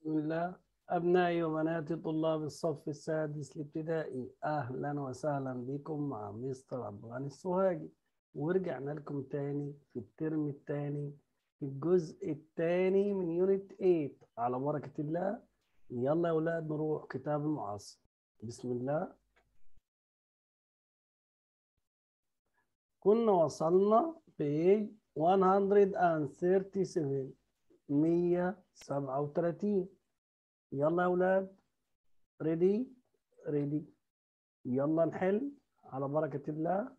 بسم الله أبنائي وبناتي طلاب الصف السادس الابتدائي أهلا وسهلا بكم مع مستر عبد الغني السوهاجي ورجعنا لكم تاني في الترم التاني في الجزء التاني من يونت 8 على بركة الله يلا يا أولاد نروح كتاب المعاصر بسم الله كنا وصلنا في 137 137 يلا يا أولاد ريدي ريدي يلا نحل على بركة الله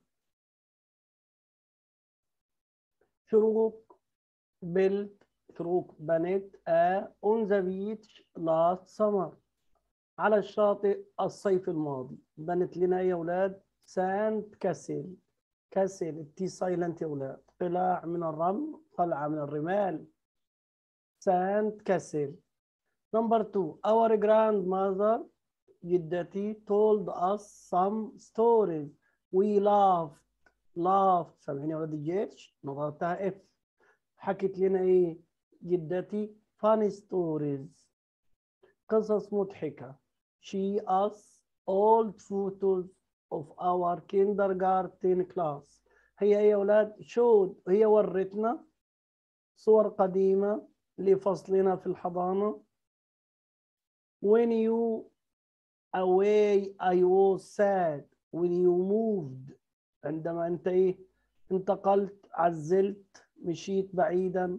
شروق built شروق بنت a on the beach last summer على الشاطئ الصيف الماضي بنت لنا يا أولاد ساند كاسل كاسل التي سايلنت يا أولاد قلاع من الرمل قلعة من الرمال ساند كاسل Number two, our grandmother جدتي told us some stories. We laughed laughed سامعين يا ولاد الجيش نضغطها F حكت لنا ايه جدتي funny stories قصص مضحكة she us old photos of our kindergarten class هي يا أولاد شود هي ورتنا صور قديمة لفصلنا في الحضانة when you away I was sad when you moved عندما انت ايه انتقلت عزلت مشيت بعيدا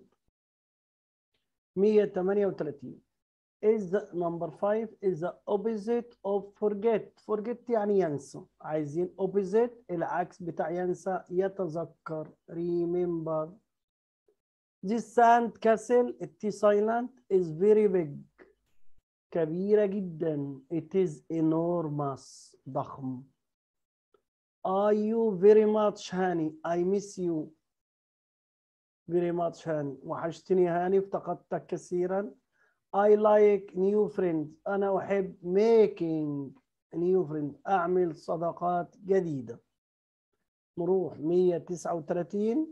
138 is the number 5 is the opposite of forget forget يعني ينسى عايزين opposite العكس بتاع ينسى يتذكر remember this sand castle التي silent is very big كبيرة جدا it is enormous ضخم are you very much هاني I miss you very much هاني وحشتني هاني افتقدتك كثيرا I like new friends أنا أحب making new friends أعمل صداقات جديدة نروح 139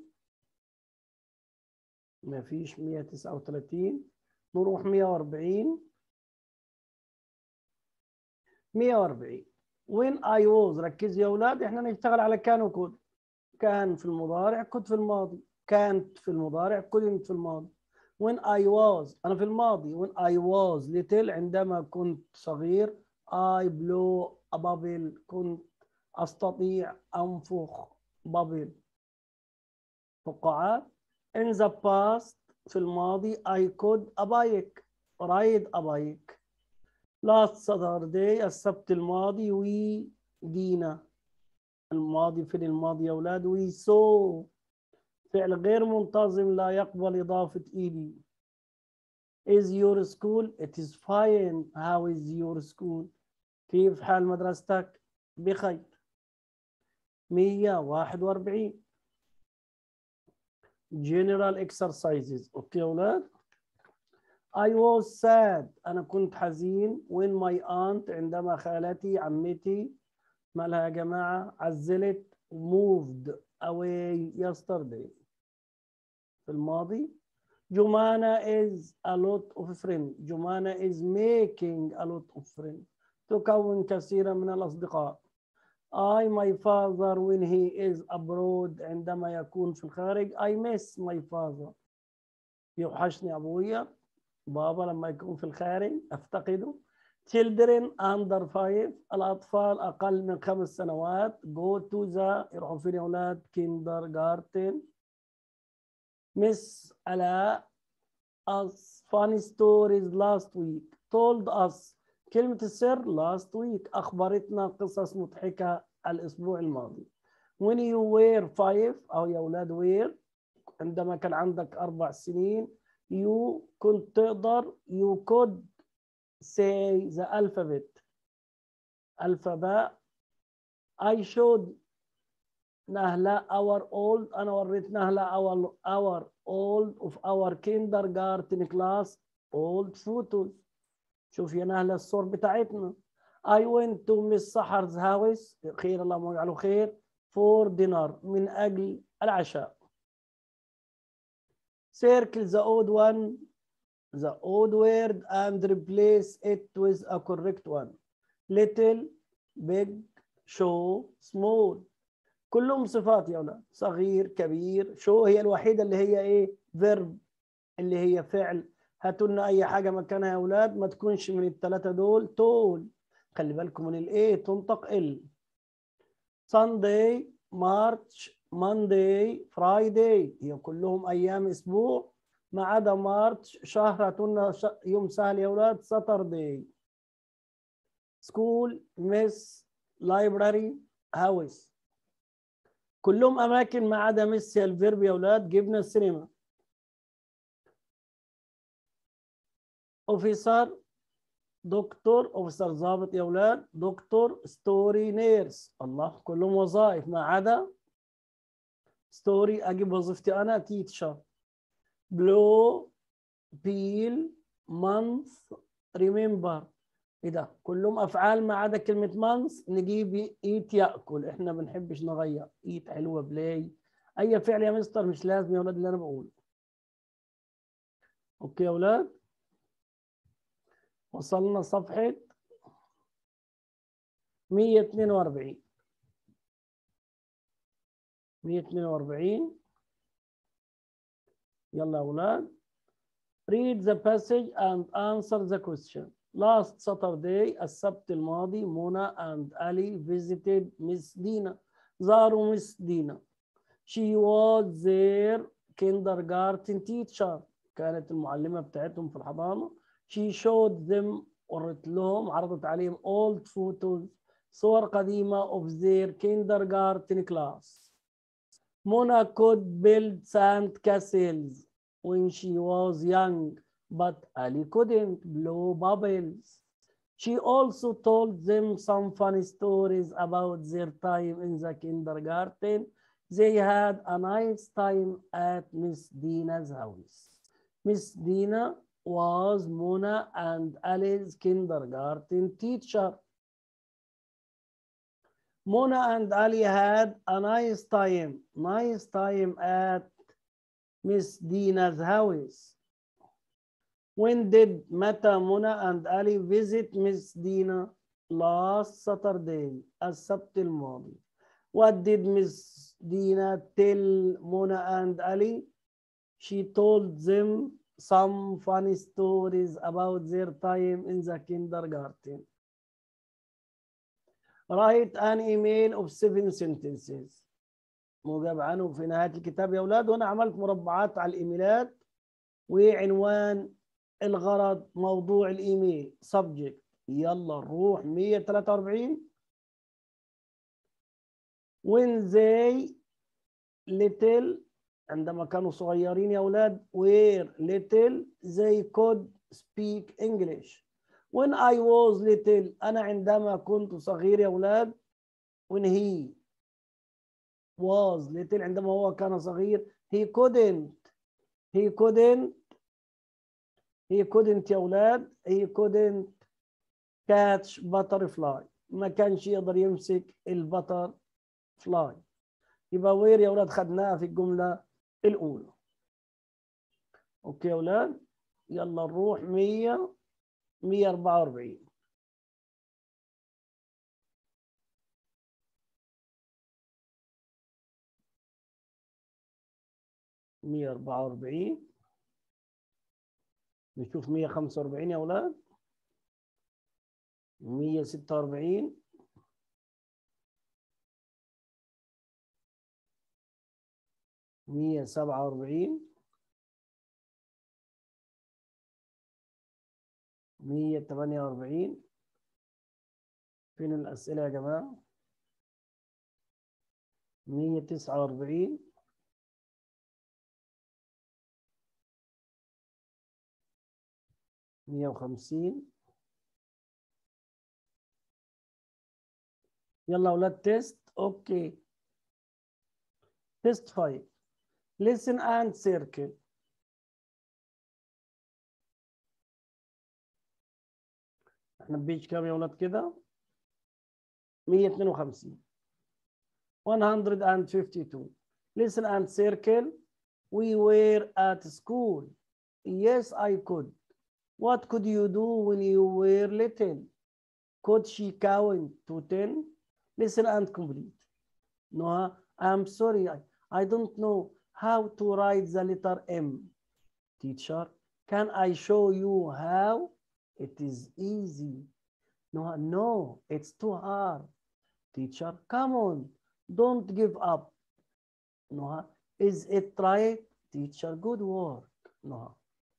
ما فيش 139 نروح 140 140 when I was ركزوا يا أولاد إحنا نشتغل على كان وكود كان في المضارع كنت في الماضي كانت في المضارع كنت في الماضي when I was أنا في الماضي when I was little عندما كنت صغير I blow a bubble كنت أستطيع أنفخ bubble فقاعات in the past في الماضي I could a bike ride a bike last Saturday السبت الماضي we دينا الماضي في الماضي يا أولاد we saw فعل غير منتظم لا يقبل إضافة إيدي is your school it is fine how is your school كيف حال مدرستك بخير 141 general exercises اوكي يا اولاد I was sad انا كنت حزين when my aunt عندما خالتي عمتي مالها يا جماعه عزلت moved away yesterday في الماضي جمانة is a lot of friends جمانة is making a lot of friends تكون كثيرا من الأصدقاء I my father when he is abroad عندما يكون في الخارج I miss my father يوحشني أبويا بابا لما يكون في الخارج أفتقده children under five الأطفال أقل من خمس سنوات go to the يروحوا فين يا أولاد kindergarten Miss Ala us funny stories last week told us كلمة السر last week أخبرتنا قصص مضحكة الأسبوع الماضي when you were five أو يا أولاد were عندما كان عندك أربع سنين you كنت تقدر you could say the alphabet الفباء I showed نهلة our old أنا وريت نهلة our our old of our kindergarten class old photos شوف يا نهلة الصور بتاعتنا I went to Miss سحر's house خير اللهم يجعله خير for dinner من أجل العشاء circle the odd one the odd word and replace it with a correct one little big show small كلهم صفات يا اولاد صغير كبير شو هي الوحيده اللي هي ايه verb اللي هي فعل هاتوا لنا اي حاجه مكانها يا اولاد ما تكونش من الثلاثه دول تول خلي بالكم من الايه تنطق ال Sunday March Monday Friday هي كلهم ايام اسبوع ما عدا مارتش شهر هاتوا لنا ش... يوم سهل يا اولاد ساتردي سكول مس لايبراري هاوس كلهم اماكن ما عدا مس الفيرب يا اولاد جبنا السينما اوفيسر دكتور اوفيسر ضابط يا اولاد دكتور ستوري نيرس الله كلهم وظائف ما عدا ستوري اجيب وظيفتي انا تيتشر بلو بيل مانث ريمبر ايه ده كلهم افعال ما عدا كلمه مانث نجيب ايت ياكل احنا ما بنحبش نغير ايت حلوه بلاي اي فعل يا مستر مش لازم يا اولاد اللي انا بقوله اوكي يا اولاد وصلنا صفحه 142 142 يلا يا اولاد read the passage and answer the question last Saturday السبت الماضي منى and Ali visited Miss Dina زاروا مس دينا she was their kindergarten teacher كانت المعلمة بتاعتهم في الحضانة she showed them ورت لهم عرضت عليهم old photos صور قديمة of their kindergarten class منى could build sand castles when she was young but Ali couldn't blow bubbles. She also told them some funny stories about their time in the kindergarten. They had a nice time at Miss Dina's house. Miss Dina was Mona and Ali's kindergarten teacher. Mona and Ali had a nice time, nice time at Miss Dina's house. When did Mata, Mona, and Ali visit Miss Dina? Last Saturday, السبت الماضي. What did Miss Dina tell Mona and Ali? She told them some funny stories about their time in the kindergarten. Write an email of seven sentences. موجب عنه في نهاية الكتاب يا أولاد وأنا عملت مربعات على الإيميلات وعنوان الغرض موضوع الايميل subject يلا نروح 143 when they little عندما كانوا صغيرين يا اولاد were little they could speak English when I was little انا عندما كنت صغير يا اولاد when he was little عندما هو كان صغير he couldn't he couldn't he couldn't يا اولاد he couldn't catch butterfly ما كانش يقدر يمسك البتر فلاي يبقى وير يا اولاد خدناها في الجمله الاولى اوكي يا اولاد يلا نروح 100 144 144 نشوف 145 يا اولاد 146 147 148 فين الأسئلة يا جماعة 149 150 يلا اولاد تيست اوكي تيست 5 listen and circle احنا بيج كام يا اولاد كده 152 152 listen and circle we were at school yes I could What could you do when you were little? Could she count to 10? Listen and complete. No, I'm sorry. I, I don't know how to write the letter M. Teacher, can I show you how? It is easy. No, no, it's too hard. Teacher, come on, don't give up. No, is it right? Teacher, good work. No.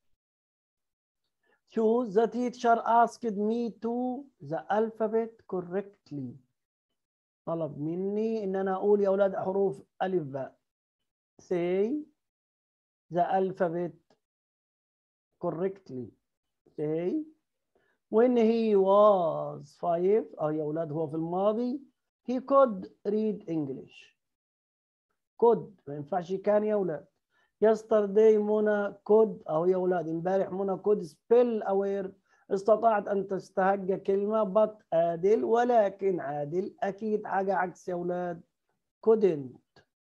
Choose the teacher asked me to the alphabet correctly. طلب مني ان انا اقول يا اولاد حروف الف باء. Say the alphabet correctly. Say when he was five أو يا أولاد هو في الماضي he could read English could ما ينفعش كان يا أولاد yesterday منى could أو يا أولاد امبارح منى could spell aware استطاعت أن تستهج كلمة but عادل ولكن عادل أكيد حاجة عكس يا أولاد couldn't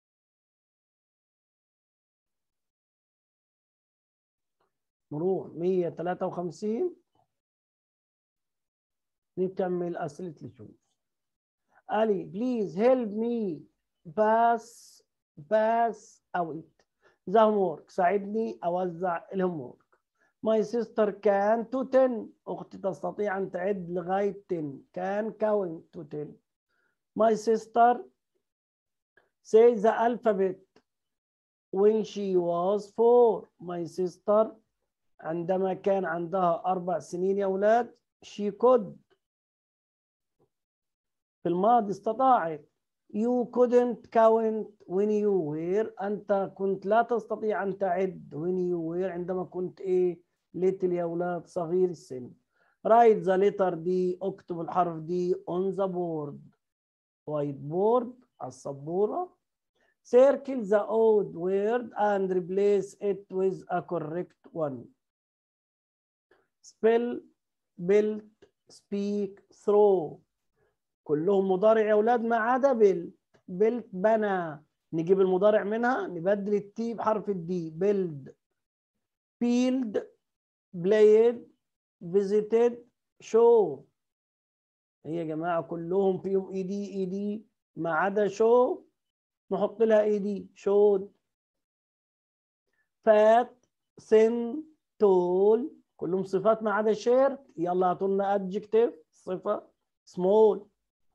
نروح 153 نكمل أسئلة الجوز علي please help me pass pass out the homework ساعدني أوزع الهومورك My sister can to 10 أختي تستطيع أن تعد لغاية 10 can count to 10 My sister say the alphabet when she was four My sister عندما كان عندها أربع سنين يا أولاد she could في الماضي استطاعت you couldn't count when you were أنت كنت لا تستطيع أن تعد when you were عندما كنت إيه little يا أولاد صغير السن write the letter دي اكتب الحرف دي on the board white board على السبورة circle the odd word and replace it with a correct one spell build speak throw كلهم مضارع يا اولاد ما عدا بيلت بيلت بنى نجيب المضارع منها نبدل التي بحرف الدي بيلد بيلد بلايد فيزيتد شو هي يا جماعه كلهم فيهم اي دي اي دي ما عدا شو نحط لها اي دي شود فات سن تول كلهم صفات ما عدا شيرت يلا هاتوا لنا ادجكتيف صفه سمول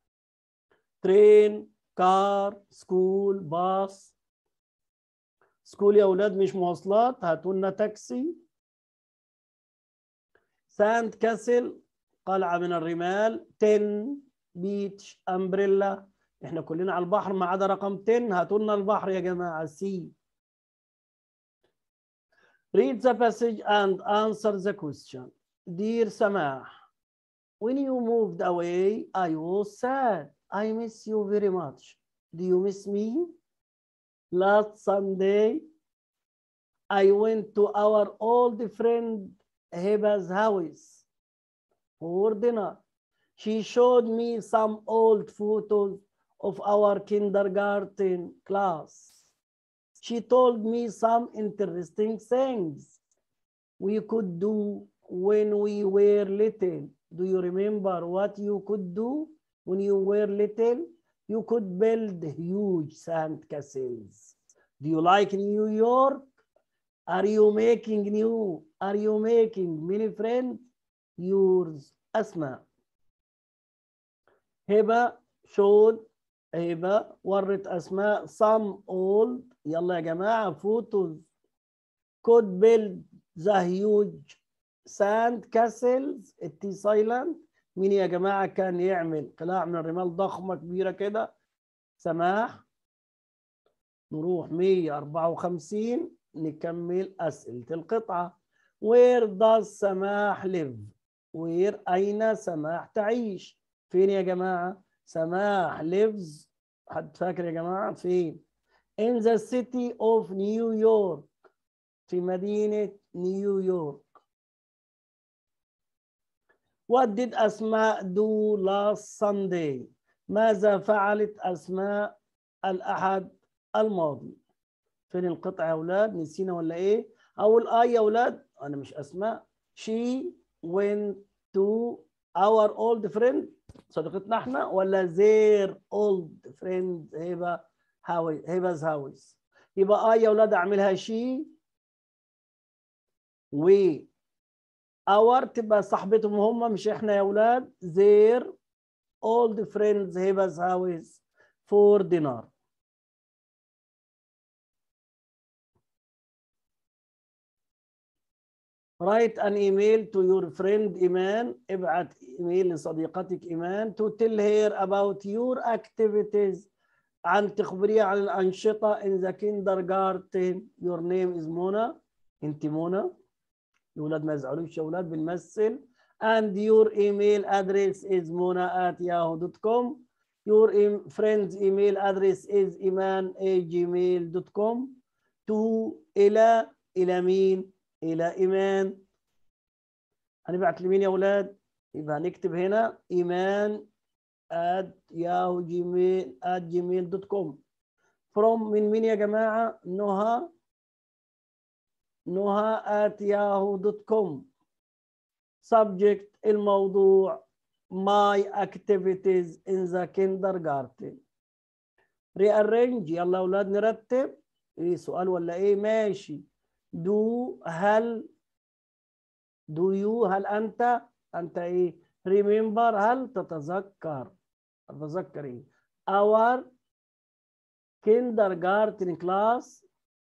ترين كار سكول باص سكول يا اولاد مش مواصلات هاتوا لنا تاكسي ساند كاسل قلعه من الرمال تن بيتش امبريلا احنا كلنا على البحر ما عدا رقم 10 هاتوا لنا البحر يا جماعه سي Read the passage and answer the question. Dear Samah, when you moved away, I was sad. I miss you very much. Do you miss me? Last Sunday, I went to our old friend Heba's house for dinner. She showed me some old photos of our kindergarten class. She told me some interesting things we could do when we were little. Do you remember what you could do when you were little? You could build huge sand castles. Do you like New York? Are you making new? Are you making many friends? Yours, Asma. هبة showed هبة ورت أسماء some old يلا يا جماعة photos could build the huge sand castles التي سايلاند مين يا جماعة كان يعمل قلاع من الرمال ضخمة كبيرة كده سماح نروح 154 نكمل أسئلة القطعة Where does سماح live؟ Where أين سماح تعيش؟ فين يا جماعة؟ سماح lives حد فاكر يا جماعة فين؟ In the city of New York في مدينة نيويورك What did أسماء do last Sunday؟ ماذا فعلت أسماء الأحد الماضي؟ فين القطعة يا أولاد؟ نسينا ولا إيه؟ أول آية يا أولاد أنا مش أسماء she went to our old friend صديقتنا احنا ولا their old friend هبه هاوي هبه's house يبقى اي يا اولاد اعملها شي و اور تبقى صاحبتهم هم مش احنا يا اولاد their old friends هبه's house for dinner write an email to your friend إيمان ابعت ايميل لصديقتك إيمان to tell her about your activities عن تخبريها عن الأنشطة in the kindergarten your name is منى أنت منى الأولاد ما يزعلوش يا أولاد بنمثل and your email address is منى at yahoo.com your em- friend's email address is iman at gmail.com to إلى إلى مين؟ إلى إيمان هنبعت لمين يا أولاد؟ يبقى هنكتب هنا إيمان at yahoo gmail at gmail.com from من مين يا جماعة؟ نهى نهى at yahoo.com subject الموضوع my activities in the kindergarten rearrange يلا يا أولاد نرتب إيه سؤال ولا إيه ماشي do هل do you هل أنت أنت إيه remember هل تتذكر تتذكر إيه our kindergarten class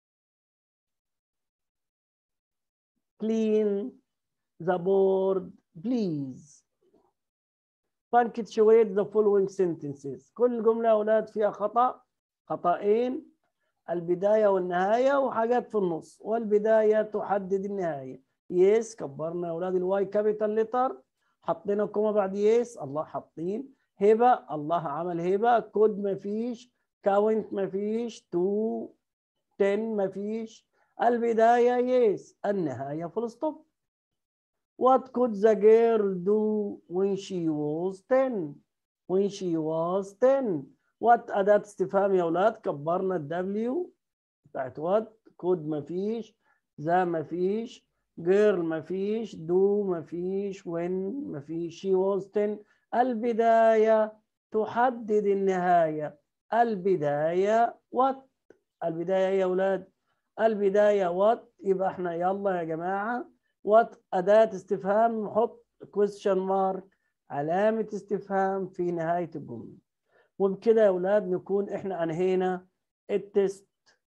clean the board please punctuate the following sentences كل جملة يا أولاد فيها خطأ خطأين البداية والنهاية وحاجات في النص والبداية تحدد النهاية يس كبرنا يا أولاد الواي كابيتال لتر حطينا كوما بعد يس الله حاطين هبة الله عمل هبة كود مفيش كاونت مفيش تو تن مفيش البداية يس النهاية فول ستوب What could the girl do when she was 10? When she was 10. What أداة استفهام يا أولاد كبرنا ال W بتاعت what could مفيش ذا مفيش girl مفيش do مفيش when مفيش she was 10 البداية تحدد النهاية البداية what البداية يا أولاد البداية what يبقى احنا يلا يا جماعة what أداة استفهام نحط question mark علامة استفهام في نهاية الجملة وبكده يا أولاد نكون إحنا أنهينا التست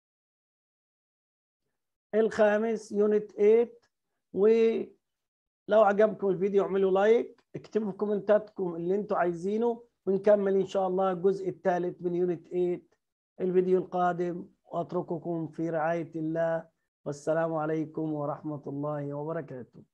الخامس يونت 8 ولو عجبكم الفيديو اعملوا لايك اكتبوا في كومنتاتكم اللي انتوا عايزينه ونكمل إن شاء الله الجزء الثالث من يونت 8 الفيديو القادم وأترككم في رعاية الله والسلام عليكم ورحمة الله وبركاته